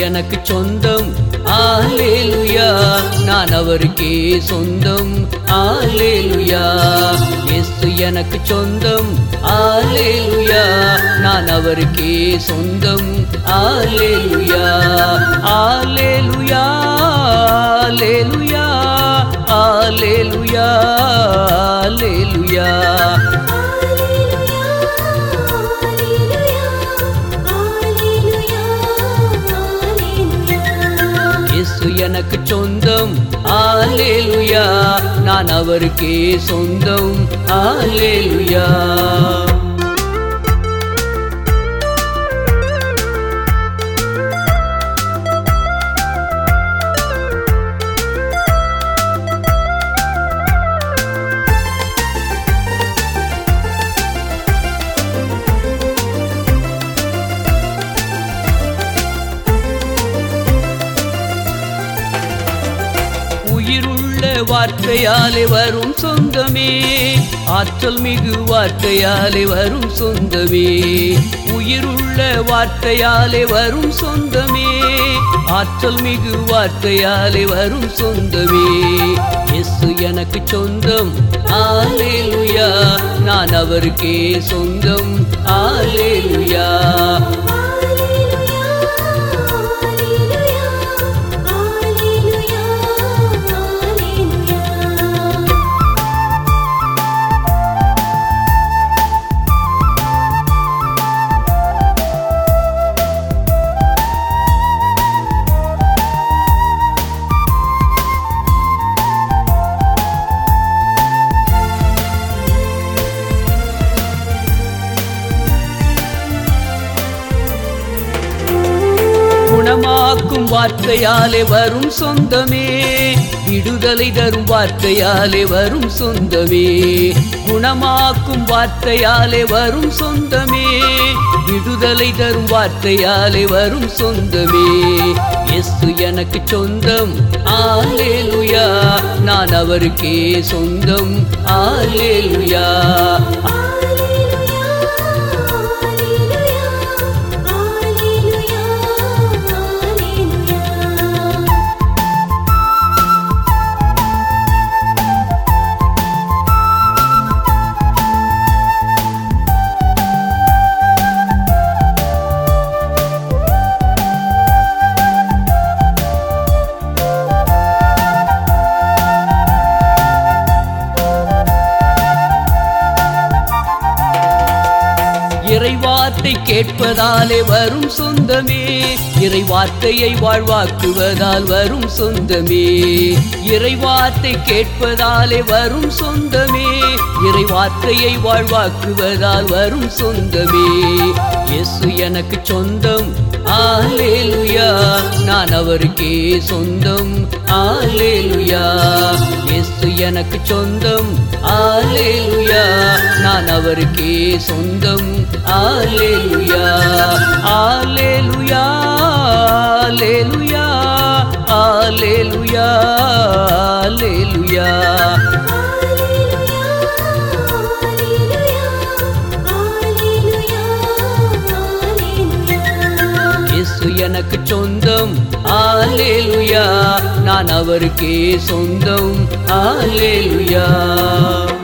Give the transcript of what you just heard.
எனக்கு சொந்தம் ஆலேலுயா நான் அவருக்கே சொந்தம் ஆலேலுயா இயேசு எனக்கு சொந்தம் ஆலேலுயா நான் அவருக்கே சொந்தம் hallelujah hallelujah hallelujah hallelujah hallelujah Yesu எனக்கு சொந்தம் ஆலேலுயா நான் அவருக்கே சொந்தம் ஆலேலுயா உயிருள்ள வார்த்தையாலே வரும் சொந்தமே ஆற்றல் மிகு வார்த்தையாலே வரும் சொந்தமே உயிருள்ள வார்த்தையாலே வரும் சொந்தமே ஆற்றல் மிகு வார்த்தையாலே வரும் சொந்தமே எஸ் எனக்கு சொந்தம் ஆலேலுயா நான் அவருக்கே சொந்தம் ஆலேலுயா குணமாக்கும் வார்த்தையாலே வரும் சொந்தமே விடுதலை தரும் வார்த்தையாலே வரும் சொந்தமே குணமாக்கும் வார்த்தையாலே வரும் சொந்தமே விடுதலை தரும் வார்த்தையாலே வரும் சொந்தமே எஸ் எனக்கு சொந்தம் ஆலேலுயா நான் அவருக்கே சொந்தம் ஆலேலுயா இறைவார்த்தை கேட்பதாலே வரும் சொந்தமே இறைவார்த்தையை வாழ்வாக்குவதால் வரும் சொந்தமே இறைவார்த்தை கேட்பதாலே வரும் சொந்தமே இறைவார்த்தையை வாழ்வாக்குவதால் வரும் சொந்தமே இயேசு எனக்கு சொந்தம் ஆலேலுயா நான் அவருக்கே சொந்தம் ஆலேலுயா இயேசு எனக்கு சொந்தம் ஆலேலுயா நான் அவருக்கே சொந்தம் hallelujah hallelujah hallelujah hallelujah hallelujah Yesu எனக்கு சொந்தம் ஆலேலுயா நான் அவருக்கே சொந்தம் ஆலேலுயா